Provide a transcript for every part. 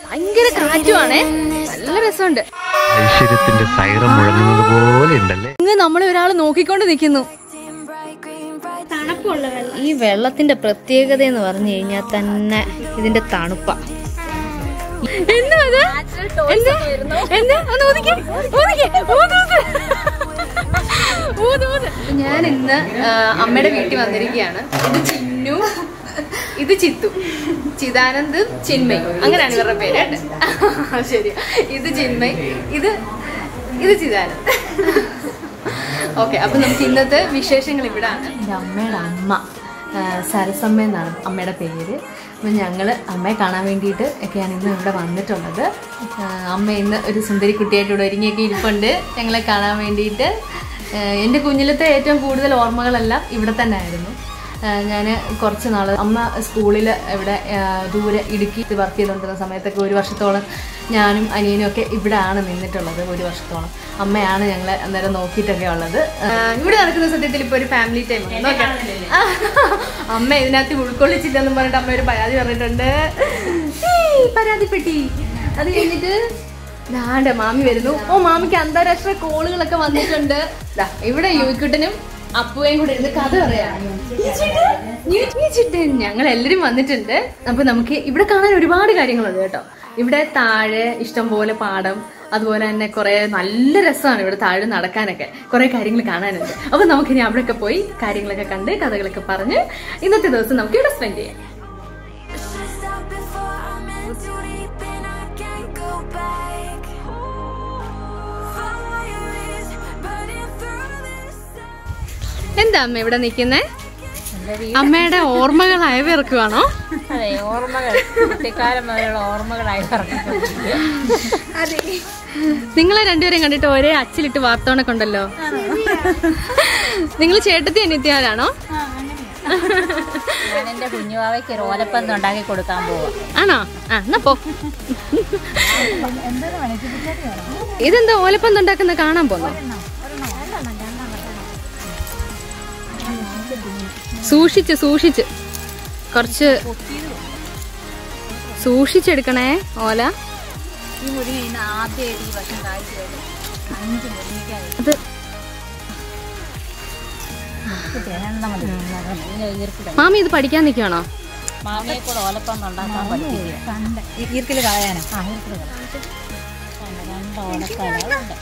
ഭയങ്കര കാറ്റുവാണേ നല്ല രസമുണ്ട് ഐശ്വര്യത്തിന്റെ സൈറം മുഴങ്ങുന്നത് പോലെ ഉണ്ടല്ലേ ഇങ്ങ് നമ്മളെ ഒരാൾ നോക്കിക്കൊണ്ട് നിൽക്കുന്നു തണുപ്പുള്ള വെള്ളം ഈ വെള്ളത്തിന്റെ പ്രത്യേകത എന്ന് പറഞ്ഞു കഴിഞ്ഞാൽ തന്നെ ഇതിന്റെ തണുപ്പ എന്താ ഇത്? എന്ത്? എന്ത്? ഒന്ന് ഊതിക്ക്. ഊതിക്ക്. ഊത് ഊത്. ഊത് ഊത്. ഞാൻ ഇന്ന് ആ, അമ്മയുടെ വീട്ടിൽ വന്നിരിക്കുകയാണ് ഇത് ചിന്നു ഇത് ചിത്തു ചിദാനന്ദ് ചിന്മയ് അങ്ങനെയാണ് ഇവരുടെ പേര് കേട്ടോ ശരി ഇത് ചിന്മയ് ഇത് ഇത് ചിദാനന്ദ് ഓക്കെ അപ്പൊ നമുക്ക് ഇന്നത്തെ വിശേഷങ്ങൾ ഇവിടാണ് എൻ്റെ അമ്മയുടെ അമ്മ ആ, സരസമ്മ എന്നാണ് അമ്മയുടെ പേര് അപ്പം ഞങ്ങൾ അമ്മയെ കാണാൻ വേണ്ടിയിട്ട് ഒക്കെയാണ് ഇന്ന് ഇവിടെ വന്നിട്ടുള്ളത് ആ, അമ്മ ഇന്ന് ഒരു സുന്ദരി കുട്ടിയായിട്ട് ഇവിടെ ഒരുങ്ങിയൊക്കെ ഇരിപ്പുണ്ട് ഞങ്ങളെ കാണാൻ വേണ്ടിയിട്ട് ആ, എൻ്റെ കുഞ്ഞിലത്തെ ഏറ്റവും കൂടുതൽ ഓർമ്മകളെല്ലാം ഇവിടെ തന്നെ ആയിരുന്നു ഞാൻ കുറച്ച് നാൾ അമ്മ സ്കൂളിൽ ഇവിടെ ആ, ദൂരെ ഇടുക്കി വർക്ക് ചെയ്തുകൊണ്ടിരുന്ന സമയത്തൊക്കെ ഒരു വർഷത്തോളം ഞാനും അനിയനും ഒക്കെ ഇവിടെയാണ് നിന്നിട്ടുള്ളത് ഒരു വർഷത്തോളം അമ്മയാണ് ഞങ്ങളെ അന്നേരം നോക്കിയിട്ടൊക്കെ ഉള്ളത് ആ, ഇവിടെ നടക്കുന്ന സത്യത്തിൽ ഇപ്പോൾ ഒരു ഫാമിലി ടൈം അമ്മ ഇതിനകത്ത് ഉൾക്കൊള്ളിച്ചില്ലെന്നും പറഞ്ഞിട്ട് അമ്മ ഒരു പരാതി പറഞ്ഞിട്ടുണ്ട് ഏയ്, പരാതിപ്പെട്ടി അത് കഴിഞ്ഞിട്ട് ദാണ്ട മാമി വരുന്നു ഓ മാമിക്ക് അന്താരാഷ്ട്ര കോളുകളൊക്കെ വന്നിട്ടുണ്ട് ദാ, ഇവിടെ യുവിക്കുട്ടനും അപ്പുവേയും കൂടെ ഇരുന്ന് കഥ പറയാം ഞങ്ങൾ എല്ലാരും വന്നിട്ടുണ്ട് അപ്പൊ നമുക്ക് ഇവിടെ കാണാൻ ഒരുപാട് കാര്യങ്ങളുണ്ട് കേട്ടോ ഇവിടെ താഴെ ഇഷ്ടംപോലെ പാടം അതുപോലെ തന്നെ കുറെ നല്ല രസമാണ് ഇവിടെ താഴെ നടക്കാനൊക്കെ കുറെ കാര്യങ്ങൾ കാണാനുണ്ട് അപ്പൊ നമുക്കിനി അവിടെയൊക്കെ പോയി കാര്യങ്ങളൊക്കെ കണ്ട് കഥകളൊക്കെ പറഞ്ഞ് ഇന്നത്തെ ദിവസം നമുക്ക് ഇവിടെ സ്പെൻഡ് ചെയ്യാം Stop before I'm in too deep and I can't go back. Follow your ears, burning through this. എന്താ അമ്മ ഇവിടെ നിൽക്കുന്നേ അമ്മയുടെ ഓർമ്മകൾ അയവിറക്കുവാണോ അതെ ഓർമ്മകൾ കുട്ടിക്കാലം മുതലുള്ള ഓർമ്മകളായി പറഞ്ഞു നിങ്ങളെ രണ്ടുപേരും കണ്ടിട്ട് ഒരേ അച്ചിലിട്ട് വാർത്തോണൊക്കെ ഉണ്ടല്ലോ നിങ്ങൾ ചേട്ടത്തി അനിയത്തിയാരാണോ ഞാൻ എന്റെ കുഞ്ഞുവാവയ്ക്ക് ഒരു ഓലപ്പന്ത് ഉണ്ടാക്കി കൊടുക്കാൻ പോവാ ആണോ ആ എന്നാ പോ ഇതെന്താ ഓലപ്പന്ത് ഉണ്ടാക്കുന്ന കാണാൻ പോന്നോ സൂക്ഷിച്ച് സൂക്ഷിച്ച് കുറച്ച് സൂക്ഷിച്ചെടുക്കണേ ഓല ഈ മുരിങ്ങ ഇന്ന് ആദ്യമായിട്ട് ഈ വർഷം കാഴ്ചയത് അഞ്ച് മുരിങ്ങയ്ക്കായി അത് ഈർക്കിട മാമി ഇത് പഠിക്കാൻ നിൽക്കുവാണോ മാമിയെ കൂടെ ഓലപ്പന്ത് ഉണ്ടാക്കാൻ പഠിപ്പിക്കുക ഈർക്കിൽ കളയാനോ ആ ഈർക്കിൽ രണ്ട് ഓലക്കാലുണ്ട്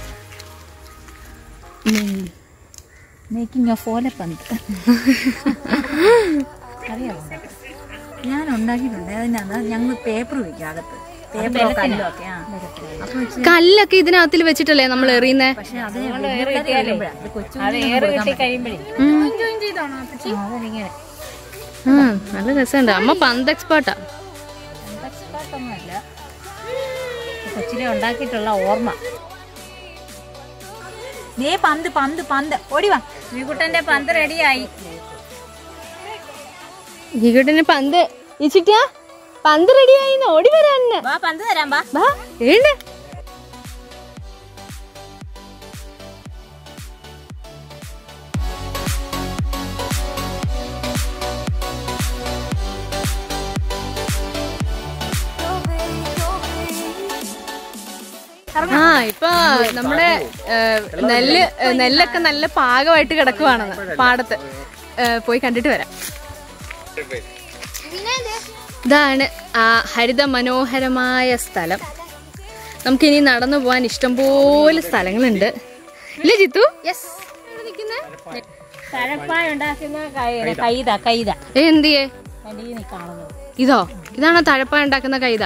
മേക്കിംഗ് ഓഫ് ഓലപ്പന്ത് അറിയാമോ ഞാൻ ഉണ്ടാക്കിയിട്ടുണ്ട് അതിനകത്ത് ഞങ്ങൾ പേപ്പർ വെക്കും അകത്ത് പേപ്പറോ കല്ലോ ഒക്കെ ആ അപ്പൊ കല്ലൊക്കെ ഇതിനകത്തിൽ വെച്ചിട്ടല്ലേ നമ്മൾ എറിയുന്നേ പക്ഷെ അത് വലിയവരൊക്കെ വരുമ്പോഴാ, ഇത് കൊച്ചു അത് ഏറ് കിട്ടി കഴിയുമ്പോഴേ അതങ്ങനെ ആ നല്ല രസമുണ്ട് അമ്മ പന്ത് എക്സ്പേർട്ടാ ഒന്നുമല്ല കൊച്ചിലെ ഉണ്ടാക്കിയിട്ടുള്ള ഓർമ്മ ദേ പന്ത് പന്ത് പന്ത് ഓടി വാ ശ്രീകുട്ടന്റെ പന്ത് റെഡിയായി ഈകുട്ടന് പന്ത് ഇച്ചിട്ടാ പന്ത് റെഡിയായി ഓടി വരാൻ വാ പന്ത് തരാം വാ വാ ഏണ്ട് ആ ഇപ്പൊ നമ്മുടെ ഏഹ്, നെല്ല് ഏഹ്, നെല്ലൊക്കെ നല്ല പാകമായിട്ട് കിടക്കുവാണെന്ന് പാടത്ത് ഏഹ്, പോയി കണ്ടിട്ട് വരാം ഇതാണ് ആ ഹരിത മനോഹരമായ സ്ഥലം നമുക്കിനി നടന്നു പോകാൻ ഇഷ്ടംപോലെ സ്ഥലങ്ങളുണ്ട് ഇല്ലേ ജിത്തു തഴപ്പായ ഉണ്ടാക്കുന്ന കൈ- കൈത കൈത ഏ എന്തിയേ എൻ്റെ ഈ കാണുന്നത് ഇതോ ഇതാണോ തഴപ്പ ഉണ്ടാക്കുന്ന കൈത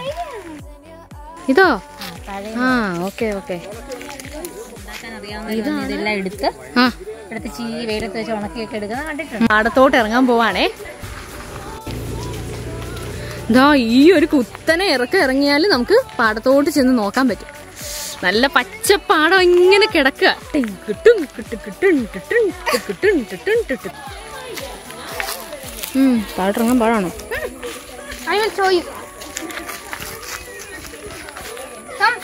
ഇതോ ആ തഴ ആ ഓക്കെ ഓക്കെ ഉണ്ടാക്കാൻ അറിയാവുന്ന ഇതെല്ലാം എടുത്ത് ആ എടുത്ത് ചീ വെയിലത്ത് വെച്ച് ഉണക്കിയൊക്കെ എടുക്കുന്നത് കണ്ടിട്ടുണ്ട് പാടത്തോട്ട് ഇറങ്ങാൻ പോവാണേ ഇതാ ഈ ഒരു കുത്തനെ ഇറക്കം ഇറങ്ങിയാൽ നമുക്ക് പാടത്തോട്ട് ചെന്ന് നോക്കാൻ പറ്റും നല്ല പച്ചപ്പാടം ഇങ്ങനെ കിടക്കുക ടിങ് കിട്ടും കിട്ടും കിട്ടും കിട്ടും കിട്ടും കിട്ടും കിട്ടും ഉം താഴോട്ടിറങ്ങാൻ പാടാണോ I will show you. Come.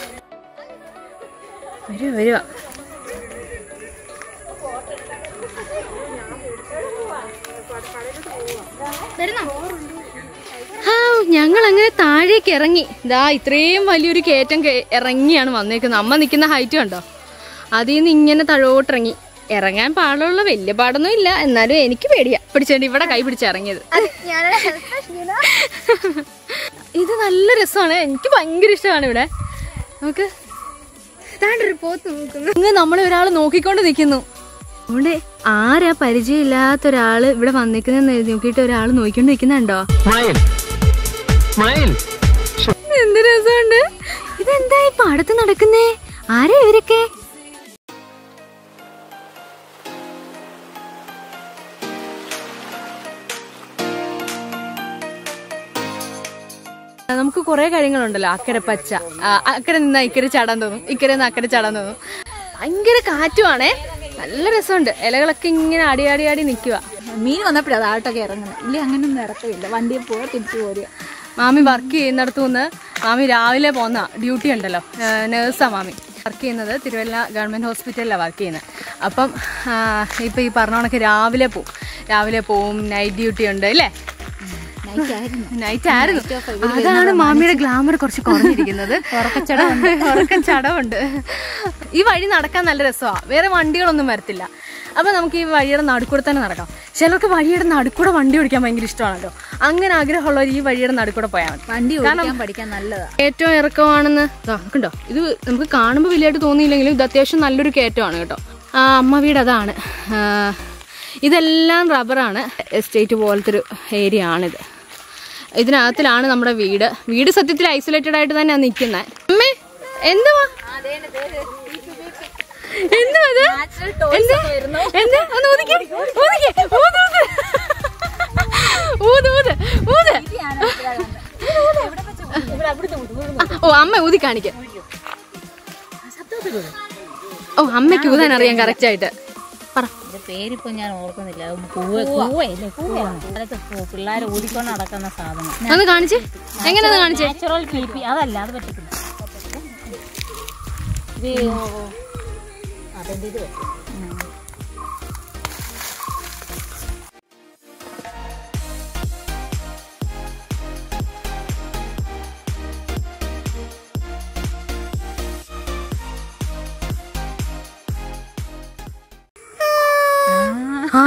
വരുക വരുക വരുന്നോ ഹാ ഞങ്ങൾ അങ്ങനെ താഴേക്ക് ഇറങ്ങി ഇതാ ഇത്രയും വലിയൊരു കയറ്റം കേ- ഇറങ്ങിയാണ് വന്നേക്കുന്നത് അമ്മ നിൽക്കുന്ന ഹൈറ്റ് കണ്ടോ അതിൽ നിന്ന് ഇങ്ങനെ തഴോട്ടിറങ്ങി ഇറങ്ങാൻ പാടുള്ള വലിയ പാടൊന്നും ഇല്ല എന്നാലും എനിക്ക് പേടിയാ പിടിച്ചോണ്ട് ഇവിടെ കൈ പിടിച്ചിറങ്ങിയത് ഇത് നല്ല രസമാണ് എനിക്ക് ഭയങ്കര ഇഷ്ടമാണ് ഇവിടെ നമുക്ക് താണ്ടൊരു പോത്ത് നോക്കുന്നു ഇങ്ങ് നമ്മളെ ഒരാൾ നോക്കിക്കൊണ്ട് നിൽക്കുന്നു അതുകൊണ്ട് ആരാ പരിചയമില്ലാത്ത ഒരാള് ഇവിടെ വന്നിക്കുന്ന നോക്കിയിട്ട് ഒരാൾ നോക്കിക്കൊണ്ട് നിൽക്കുന്നുണ്ടോ സ്മൈൽ സ്മൈൽ എന്ത് രസമുണ്ട് ഇതെന്താ ഈ പാടത്ത് നടക്കുന്നേ ആരാ ഇവരൊക്കെ നമുക്ക് കുറെ കാര്യങ്ങളുണ്ടല്ലോ അക്കരെ പച്ച ആ, അക്കരെ നിന്ന് ഇക്കരെ ചാടാൻ തോന്നും ഇക്കരെ നിന്ന് അക്കരെ ചാടാൻ തോന്നും ഭയങ്കര കാറ്റുവാണേ നല്ല രസമുണ്ട് ഇലകളൊക്കെ ഇങ്ങനെ ആടി ആടി ആടി നിൽക്കുക മീൻ വന്നപ്പോഴാണ് താഴോട്ടൊക്കെ ഇറങ്ങുന്നത് ഇല്ല അങ്ങനൊന്നും ഇറക്കമില്ല വണ്ടിയിൽ പോവാ തിരിച്ചു പോരുക മാമി വർക്ക് ചെയ്യുന്നിടത്തു നിന്ന് മാമി രാവിലെ പോന്ന ഡ്യൂട്ടി ഉണ്ടല്ലോ നേഴ്സാ മാമി വർക്ക് ചെയ്യുന്നത് തിരുവല്ല ഗവൺമെന്റ് ഹോസ്പിറ്റലിലാണ് വർക്ക് ചെയ്യുന്നത് അപ്പം ആ, ഇപ്പൊ ഈ പറഞ്ഞ കണക്ക് രാവിലെ പോവും രാവിലെ പോവും നൈറ്റ് ഡ്യൂട്ടി ഉണ്ട് അല്ലേ നൈറ്റ് ആയിരുന്നു അതാണ് മാമിയുടെ ഗ്ലാമർ കുറച്ച് കുറഞ്ഞിരിക്കുന്നത് ഉറക്കച്ചടവുണ്ട് ഉറക്കച്ചടവുണ്ട് ഈ വഴി നടക്കാൻ നല്ല രസമാണ് വേറെ വണ്ടികളൊന്നും വരത്തില്ല അപ്പൊ നമുക്ക് ഈ വഴിയുടെ നടുക്കൂടെ തന്നെ നടക്കാം ചിലർക്ക് വഴിയുടെ നടുക്കൂടെ വണ്ടി ഓടിക്കാൻ ഭയങ്കര ഇഷ്ടമാണല്ലോ അങ്ങനെ ആഗ്രഹമുള്ളവർ ഈ വഴിയുടെ നടുക്കൂടെ പോയാൽ മതി വണ്ടി ഓടിക്കാൻ പഠിക്കാൻ നല്ലതാ ഏറ്റവും ഇറക്കമാണെന്ന് ദാ, കണ്ടോ ഇത് നമുക്ക് കാണുമ്പോൾ വലിയായിട്ട് തോന്നിയില്ലെങ്കിലും ഇത് അത്യാവശ്യം നല്ലൊരു കയറ്റമാണ് കേട്ടോ ആ അമ്മ വീട് അതാണ് ആ, ഇതെല്ലാം റബ്ബറാണ് എസ്റ്റേറ്റ് പോലത്തെ ഒരു ഏരിയ ആണിത് ഇതിനകത്തിലാണ് നമ്മുടെ വീട് വീട് സത്യത്തിൽ ഐസൊലേറ്റഡ് ആയിട്ട് തന്നെയാണ് നിൽക്കുന്നത് അമ്മേ എന്തുവാ എന്തുവാ ഇത്? എന്ത്? എന്ത്? ഒന്ന് ഊതിക്ക്. ഊതിക്ക്. ഊത്, ഊത്. ഊത്, ഊത്, ഊത്. ആ, ഓ അമ്മ ഊതി കാണിക്ക ഓ അമ്മയ്ക്ക് ഊതാൻ അറിയാം കറക്റ്റ് ആയിട്ട് പറ ഇതിന്റെ പേരിപ്പോ ഞാൻ ഓർക്കുന്നില്ല അത് കൂവ കൂവയല്ലേ കൂവ പിള്ളേരെ ഊതിക്കൊണ്ട് നടക്കുന്ന സാധനം ഒന്ന് കാണിച്ച് എങ്ങനെയാ കാണിച്ചേ നാച്ചുറൽ പി പി അതല്ല അത് പറ്റത്തില്ല ഇത് അതിന്റെ ഇത് പറ്റും. ആ.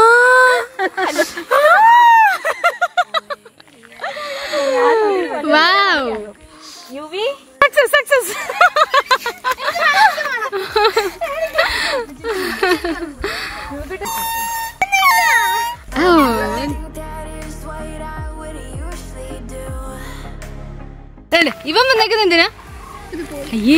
Wow. Success, success. Oh. That is what I would usually do. ദേ, ഇവൻ വന്നേക്കുന്നത് എന്തിനാ അയ്യേ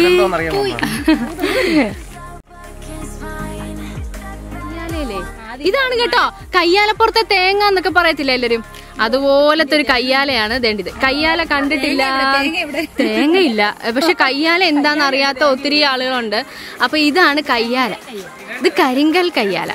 Kiss mine. കയ്യാലയല്ലേ? ഇതാണ് കേട്ടോ കയ്യാലപ്പുറത്തെ തേങ്ങ എന്നൊക്കെ പറയത്തില്ല എല്ലാരും അതുപോലത്തെ ഒരു കയ്യാലയാണ് ഇതേണ്ടത് കയ്യാല കണ്ടിട്ടില്ല തേങ്ങയില്ല പക്ഷെ കയ്യാല എന്താന്ന് അറിയാത്ത ഒത്തിരി ആളുകളുണ്ട് അപ്പൊ ഇതാണ് കയ്യാല ഇത് കരിങ്കൽ കയ്യാല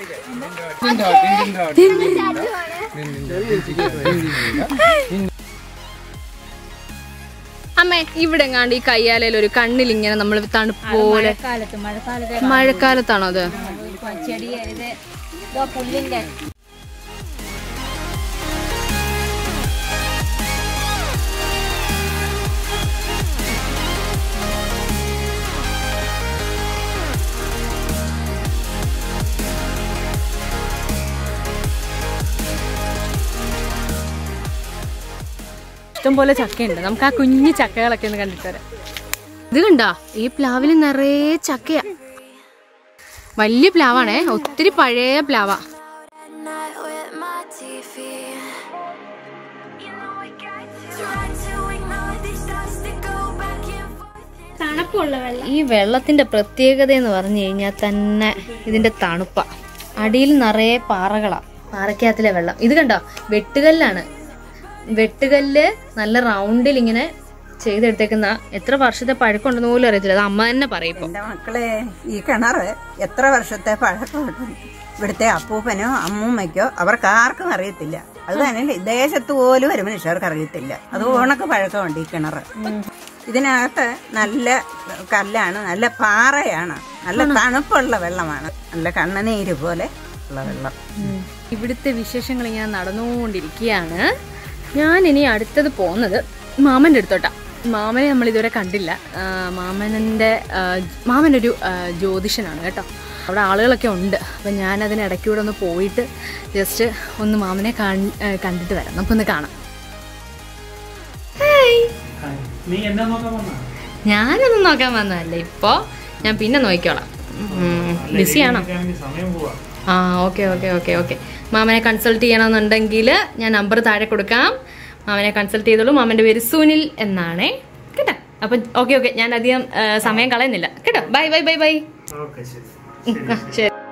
അമ്മേ ഇവിടെ എങ്ങാണ്ട് ഈ കയ്യാലയിൽ ഒരു കണ്ണിൽ ഇങ്ങനെ നമ്മൾ തണുപ്പ് പോലെ മഴക്കാലത്ത് മഴക്കാലത്ത് മഴക്കാലത്താണോ അത് ചെടി ഇത് ഇതോ പുല്ലിന്റെ ഇഷ്ടംപോലെ ചക്കയുണ്ട് നമുക്ക് ആ കുഞ്ഞു ചക്കകളൊക്കെ ഒന്ന് കണ്ടിട്ട് വരാം ഇത് കണ്ടോ ഈ പ്ലാവിൽ നിറയെ ചക്കയാ വലിയ പ്ലാവാണേ ഒത്തിരി പഴയ പ്ലാവാ At night with my TV. You know I got to. Try to ignore these thoughts that go back and forth. തണുപ്പുള്ള വെള്ളം ഈ വെള്ളത്തിന്റെ പ്രത്യേകത എന്ന് പറഞ്ഞു കഴിഞ്ഞാൽ തന്നെ ഇതിന്റെ തണുപ്പ അടിയിൽ നിറയെ പാറകളാ പാറക്കകത്തിലെ വെള്ളം ഇത് കണ്ടോ വെട്ടുകല്ലാണ് വെട്ടുകല്ല് നല്ല റൗണ്ടിൽ ഇങ്ങനെ ചെയ്തെടുത്തേക്കുന്ന എത്ര വർഷത്തെ പഴക്കമുണ്ടെന്ന് പോലും അറിയത്തില്ല അത് അമ്മ തന്നെ പറയും ഇപ്പൊ എന്റെ മക്കളെ ഈ കിണറ് എത്ര വർഷത്തെ പഴക്കമുണ്ട് ഇവിടുത്തെ അപ്പൂപ്പനോ അമ്മൂമ്മയ്ക്കോ അവർക്ക് ആർക്കും അറിയത്തില്ല അത് തന്നെ ദേശത്ത് പോലും ഒരു മനുഷ്യർക്ക് അറിയത്തില്ല അത് ഉണക്ക് പഴക്കമുണ്ട് ഈ കിണറ് ഇതിനകത്ത് നല്ല കല്ലാണ് നല്ല പാറയാണ് നല്ല തണുപ്പുള്ള വെള്ളമാണ് നല്ല കണ്ണുനീര് പോലെ ഉള്ള വെള്ളം ഇവിടുത്തെ വിശേഷങ്ങൾ ഇങ്ങനെ നടന്നുകൊണ്ടിരിക്കുകയാണ് ഞാൻ ഇനി അടുത്തത് പോകുന്നത് മാമൻ്റെ അടുത്തോട്ടാ മാമനെ നമ്മൾ ഇതുവരെ കണ്ടില്ല ആ, മാമനൻ്റെ ആ, മാമനൊരു ആ, ജ്യോതിഷനാണ് കേട്ടോ അവിടെ ആളുകളൊക്കെ ഉണ്ട് അപ്പം ഞാൻ അതിന് ഇടയ്ക്കൂടെ ഒന്ന് പോയിട്ട് ജസ്റ്റ് ഒന്ന് മാമനെ കൺ- ആ, കണ്ടിട്ട് വരാം നമുക്കൊന്ന് കാണാം ഹായ് നീ എന്നാ നോക്കാൻ വന്നാ ഞാനൊന്നും നോക്കാൻ വന്നതല്ല ഇപ്പോൾ ഞാൻ പിന്നെ നോക്കിക്കോളാം ബിസിയാണോ എനിക്കാണെങ്കിൽ സമയം പോവാ ആ ഓക്കെ ഓക്കെ ഓക്കെ ഓക്കെ മാമനെ കൺസൾട്ട് ചെയ്യണമെന്നുണ്ടെങ്കിൽ ഞാൻ നമ്പർ താഴെ കൊടുക്കാം മാമനെ കൺസൾട്ട് ചെയ്തോളൂ മാമൻ്റെ പേര് സുനിൽ എന്നാണേ കേട്ടോ അപ്പം ഓക്കെ ഓക്കെ ഞാൻ അധികം ആ, സമയം കളയുന്നില്ല കേട്ടോ bye bye bye bye okay ശരി ശരി